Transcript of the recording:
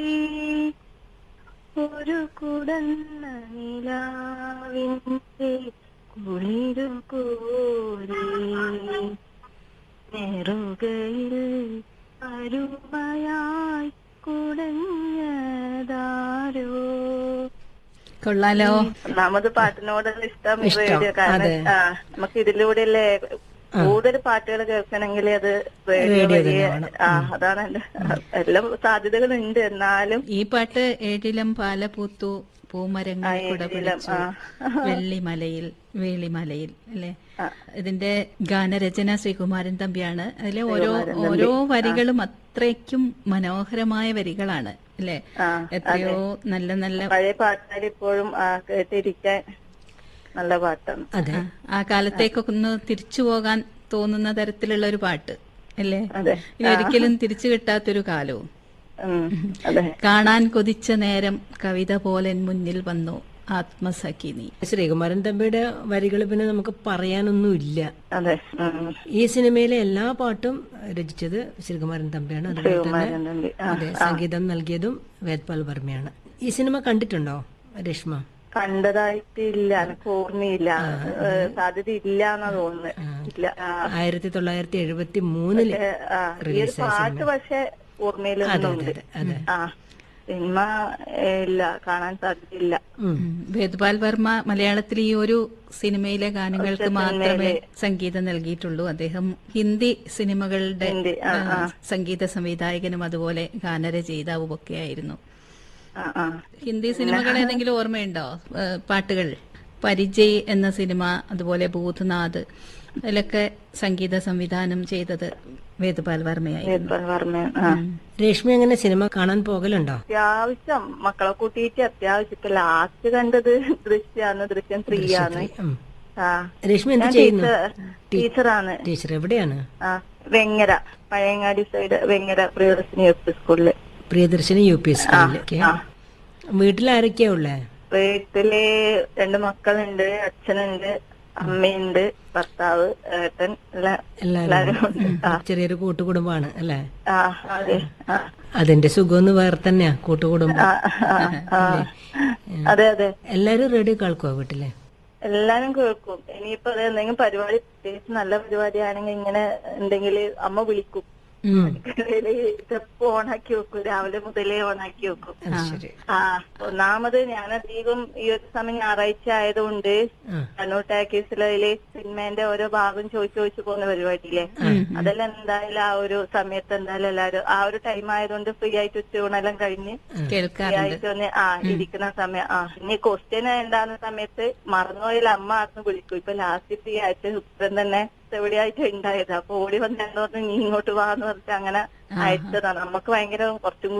ഒരു കുടന്ന നിലാവിന്റെ കുളിരു കോരി നെറുകയിൽ അരുമയായി കുടഞ്ഞതാരോ കൊള്ളാലോ ഒന്നാമത് പാട്ടിനോടുള്ള ഇഷ്ടം ഇഷ്ടം, റേഡിയോ കാരണം അതെ. ആ നമുക്ക് ഇതിലൂടെയല്ലേ കൂടുതൽ പാട്ടുകൾ കേൾക്കണമെങ്കിൽ അത് റേഡിയോ റേഡിയോ വഴി തന്നെ ആ അതാണ് എന്റെ എല്ലാം സാധ്യതകളുണ്ട് എന്നാലും ഈ പാട്ട് ഏഴിലം പാലപൂത്തു പൂമരങ്ങൾ ആ, കുട ഏഴിലം, പിടിച്ചു ആ. വെള്ളിമലയിൽ വേളിമലയിൽ അല്ലെ ആ. ഇതിന്റെ ഗാനരചന ശ്രീകുമാരൻ തമ്പിയാണ് അതിലെ ഓരോ ശ്രീകുമാരൻ തമ്പി. ഓരോ വരികളും അത്രയ്ക്കും മനോഹരമായ വരികളാണ് അല്ലെ ആ, എത്രയോ നല്ല നല്ല പഴയ പാട്ടുകാർ ഇപ്പോഴും ആ, കേട്ടിരിക്കാൻ നല്ല പാട്ടാണ് ആ, ആ കാലത്തേക്കൊക്കെ ഒന്ന് തിരിച്ചു പോകാൻ തോന്നുന്ന തരത്തിലുള്ള ഒരു പാട്ട് അല്ലേ അതെ ഇനി ഒരിക്കലും തിരിച്ചു കിട്ടാത്തൊരു കാലവും ഉം, അതെ കാണാൻ കൊതിച്ച നേരം കവിത പോലെ മുന്നിൽ വന്നു ആത്മസഖി നീ ശ്രീകുമാരൻ തമ്പിയുടെ വരികൾ പിന്നെ നമുക്ക് പറയാനൊന്നുമില്ല അതെ ഉം. ഈ സിനിമയിലെ എല്ലാ പാട്ടും രചിച്ചത് ശ്രീകുമാരൻ തമ്പിയാണ് അതുപോലെ തന്നെ ശ്രീകുമാരൻ തമ്പി ആ, അതെ സംഗീതം നൽകിയതും വേദ്പാൽ വർമ്മയാണ് ഈ സിനിമ കണ്ടിട്ടുണ്ടോ രേഷ്മ കണ്ടതായിട്ടില്ല എനിക്ക് ഓർമ്മയില്ല ഏഹ്, സാധ്യത ഇല്ല എന്നാ തോന്നുന്നത് ഇല്ല ആ, ആയിരത്തി തൊള്ളായിരത്തി എഴുപത്തി മൂന്നില് ഏഹ്, ആ, ഈ ഒരു പാട്ട് പക്ഷെ ഓർമ്മയിലൊന്നുണ്ട് അതെ ആ സിനിമ ഏഹ്, ഇല്ല കാണാൻ സാധ്യതയില്ല ഉം. ഉം. വേദ്പാൽ വർമ്മ മലയാളത്തിൽ ഈ ഒരു സിനിമയിലെ ഗാനങ്ങൾക്ക് മാത്രമേ സംഗീതം നൽകിയിട്ടുള്ളൂ അദ്ദേഹം ഹിന്ദി സിനിമകളുടെ ഹിന്ദി, ആ, ആ, സംഗീത സംവിധായകനും അതുപോലെ ഗാനരചയിതാവും ഒക്കെ ആയിരുന്നു ആ ആ ഹിന്ദി സിനിമകൾ ഏതെങ്കിലും ഓർമ്മയുണ്ടോ ഏ, പാട്ടുകൾ പരിചയ് എന്ന സിനിമ അതുപോലെ ഭൂത്നാഥ് അതിലൊക്കെ സംഗീത സംവിധാനം ചെയ്തത് വേദപാൽ വർമ്മയായിരുന്നു വേദ്പാൽ വർമ്മ ആ രേഷ്മ എങ്ങനെ സിനിമ കാണാൻ പോകലുണ്ടോ അത്യാവശ്യം മക്കളെ കൂട്ടിയിട്ട് അത്യാവശ്യം ഇപ്പൊ ലാസ്റ്റ് കണ്ടത് ദൃശ്യാണ് ദൃശ്യം ത്രീ ആണ് ഉം. ആ രേഷ്മ എന്ത് ഞാൻ ചെയ്യുന്നു ടീച്ചർ ടീച്ചറാണ് ടീച്ചർ എവിടെയാണ് ആ വെങ്ങര പഴയങ്ങാടി സൈഡ് വെങ്ങര പ്രിയദർശിനി എഫ് സ്കൂളില് പ്രിയദർശിനി യു പി സ്കൂളിലേക്ക് ആ. വീട്ടിൽ ആരൊക്കെയാ ഉള്ളേ വീട്ടില് രണ്ട് മക്കളുണ്ട് അച്ഛനുണ്ട് അമ്മയുണ്ട് ഭർത്താവ് ഏട്ടൻ എല്ലാ എല്ലാരും എല്ലാരും ഉണ്ട് ആ ചെറിയൊരു കൂട്ടുകുടുംബാണ് അല്ലേ ആ അതെ ആ അതിന്റെ സുഖമൊന്ന് വേറെ തന്നെയാ കൂട്ടുകുടുംബം ആ, ആ, ആ. അതെ അതെ എല്ലാരും റേഡിയോ കേൾക്കുവോ വീട്ടില് എല്ലാരും കേൾക്കും ഇനിയിപ്പോ അത് എന്തെങ്കിലും പരിപാടി പ്രത്യേകിച്ച് നല്ല പരിപാടി ആണെങ്കിൽ ഇങ്ങനെ എന്തെങ്കിൽ അമ്മ വിളിക്കും ഉം. ഇതപ്പോ ഓണാക്കി വെക്കും രാവിലെ മുതലേ ഓണാക്കി വെക്കും അത് ശരി ആ ഒന്നാമത് ഞാൻ അധികം ഈ ഒരു സമയം ഞായറാഴ്ച ആയതുകൊണ്ട് ആ. കണ്ണൂർ ടാക്കീസിലെ സിനിമേന്റെ ഓരോ ഭാഗം ചോദിച്ചു ചോദിച്ചു പോകുന്ന പരിപാടിയില്ലേ അതെല്ലാം എന്തായാലും ആ ഒരു സമയത്ത് എന്തായാലും എല്ലാരും ആ ഒരു ടൈം ആയതുകൊണ്ട് ഫ്രീ ആയിട്ട് ഉച്ചയൂണെല്ലാം കഴിഞ്ഞ് ഫ്രീ കേൾക്കാറുണ്ട് ആയിട്ട് ഒന്ന് ആ ഇരിക്കുന്ന സമയം ആ ഇനി ക്വസ്റ്റ്യൻ ഉണ്ടാകുന്ന സമയത്ത് മറന്നുപോയാൽ അമ്മ ആർന്ന് വിളിക്കും ഇപ്പൊ ലാസ്റ്റ് ഫ്രീ ആയിട്ട് ഉത്തരം തന്നെ എവിടെയായിട്ട് ഉണ്ടായത് അപ്പൊ ഓടി വന്ന് എന്നോട് നീ ഇങ്ങോട്ട് വാന്ന് പറഞ്ഞിട്ട് അങ്ങനെ അയച്ചതാണ് നമുക്ക് ഭയങ്കര കുറച്ചും